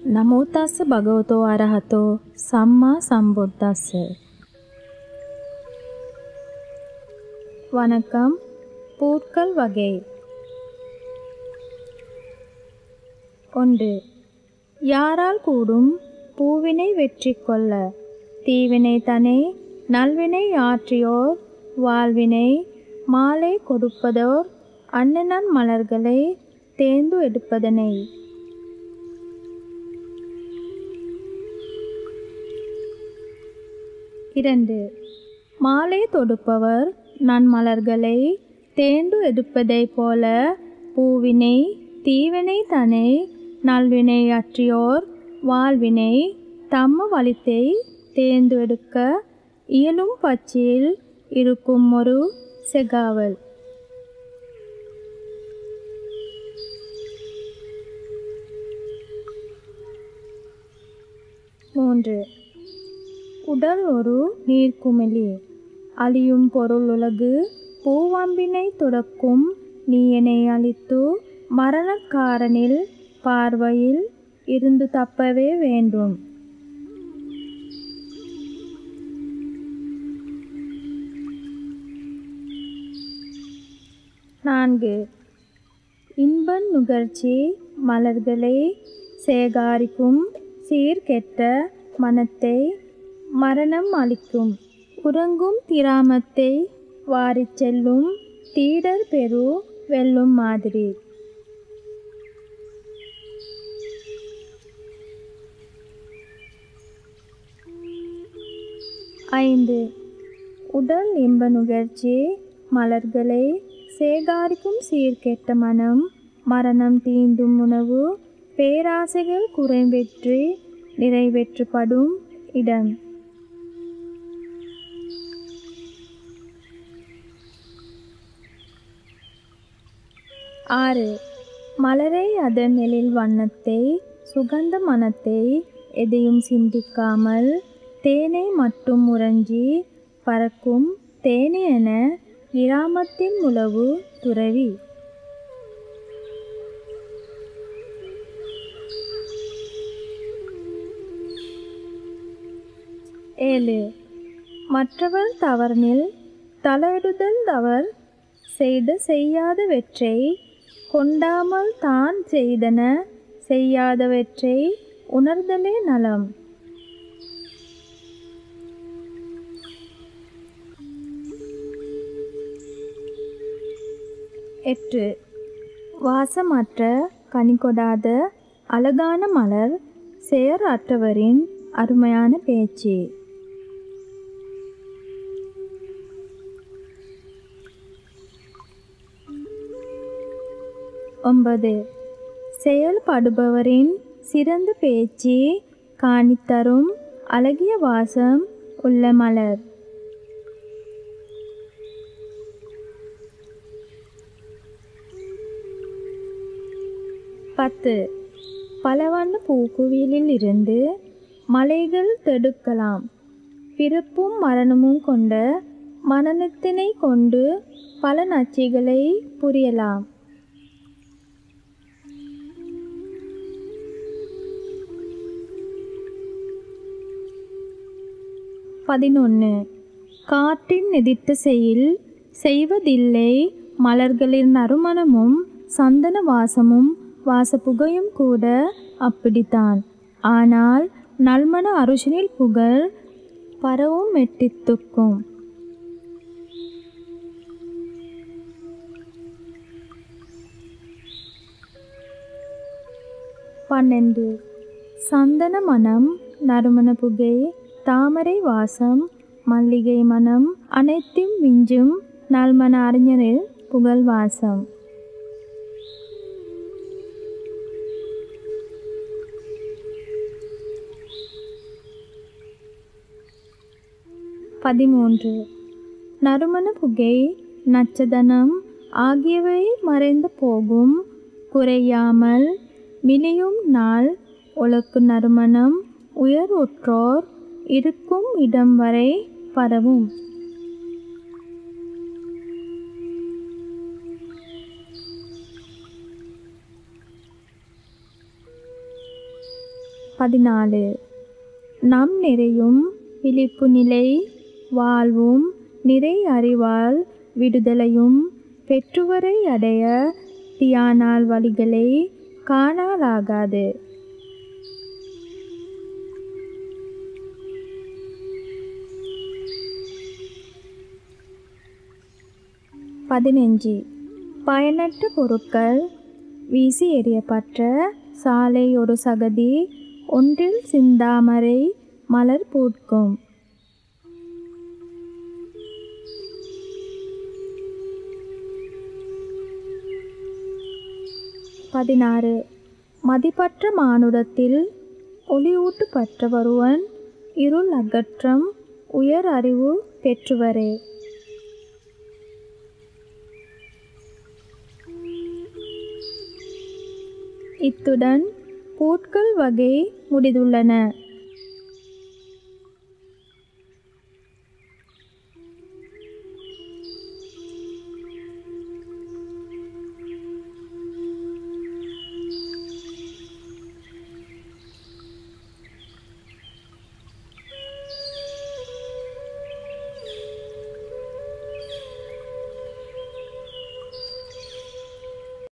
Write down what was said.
නමෝ තස්ස භගවතෝ අරහතෝ සම්මා සම්බුද්දස්ස வணக்கம் பூக்கள் வகை ஒன்று யாரால் கூடும் பூவினை வெற்றி கொள்ள தீவினை தனை நல்வினை ஆற்றியோர் வாழ்வினை மாலை கொடுப்பதோர் அன்னநன் மலர்களை தேர்ந்து எடுப்பதனை இரண்டு மாலை தொடுப்பவர் நன்மலர்களை தேர்ந்து எடுப்பதைப் போல பூவினை தீவினை தனை நல்வினை அற்றியோர் வாழ்வினை தம்ம வழித்தை தேர்ந்து எடுக்க இயலும் பட்சியில் இருக்கும் ஒரு செகாவல் மூன்று உடல் ஒரு நீர்க்குமிழி அழியும் பொருள் உலகு பூவம்பினை துறக்கும் நீயனை அழித்து மரணக்காரனில் பார்வையில் இருந்து தப்பவே வேண்டும் நான்கு இன்ப நுகர்ச்சி மலர்களை சேகாரிக்கும் சீர்கெட்ட மனத்தை மரணம் அளிக்கும் உறங்கும் திராமத்தை வாரிச் செல்லும் தீடர் பெரு வெல்லும் மாதிரி ஐந்து உடல் இன்ப நுகர்ச்சி மலர்களை சேகாரிக்கும் சீர்கெட்ட மனம் மரணம் தீந்தும் உணவு பேராசைகள் குறைவெற்றி நிறைவேற்றப்படும் இடம் ஆறு மலரை அதன் எழில் வண்ணத்தை சுகந்த மனத்தை எதையும் சிந்திக்காமல் தேனை மட்டும் உறைஞ்சி பறக்கும் தேனி என கிராமத்தின் உளவு துறவி ஏழு மற்றவர் தவறனில் தலையிடுதல் அவர் செய்த செய்யாதவற்றை கொண்டாமல் தான் செய்தன செய்யாதவற்றை உணர்தலே நலம் எட்டு வாசமற்ற கனி கொடாத அழகான மலர் செயர் அற்றவரின் அருமையான பேச்சு ஒன்பது செயல்படுபவரின் சிறந்த பேச்சு காணித்தரும் அழகிய வாசம் உள்ள மலர் பத்து பலவண்ண பூக்குவியலில் இருந்து மலைகள் தெடுக்கலாம் பிறப்பும் மரணமும் கொண்ட மரணத்தினை கொண்டு பல நச்சுகளை புரியலாம் பதினொன்று காற்றின் எதிர்த்த செயல் செய்வதில்லை மலர்களின் நறுமணமும் சந்தன வாசமும் வாசப்புகையும் கூட அப்படித்தான் ஆனால் நல்மண அருஷனில் புகழ் பரவும் மெட்டித்துக்கும் பன்னெண்டு சந்தன மனம் நறுமண புகை தாமரை வாசம் மல்லிகை மனம் அனைத்தும் விஞ்சும் நல்மண அறிஞரில் புகழ் வாசம் பதிமூன்று நறுமண புகை நச்சதனம் ஆகியவை மறைந்து போகும் குறையாமல் மிளியும் நாள் ஒழுக்கு நறுமணம் உயர் உற்றோர் இருக்கும் இடம் வரை பரவும் பதினாலு நம் நிறையும் விழிப்பு நிலை வாழ்வும் நிறை அறிவால் விடுதலையும் பெற்றுவரை அடைய தியானால் வழிகளை காணாலாகாது பதினஞ்சு பயனற்ற பொருட்கள் வீசி எறியப்பட்ட சாலை ஒரு சகதி ஒன்றில் சிந்தாமரை மலர் பூட்கும் பதினாறு மதிப்பற்ற மானுடத்தில் ஒளியூட்டுப்பட்ட வருவன் இருள் அகற்றம் உயர் அறிவு பெற்றுவரே இத்துடன் பூட்கள் வகை முடிந்துள்ளன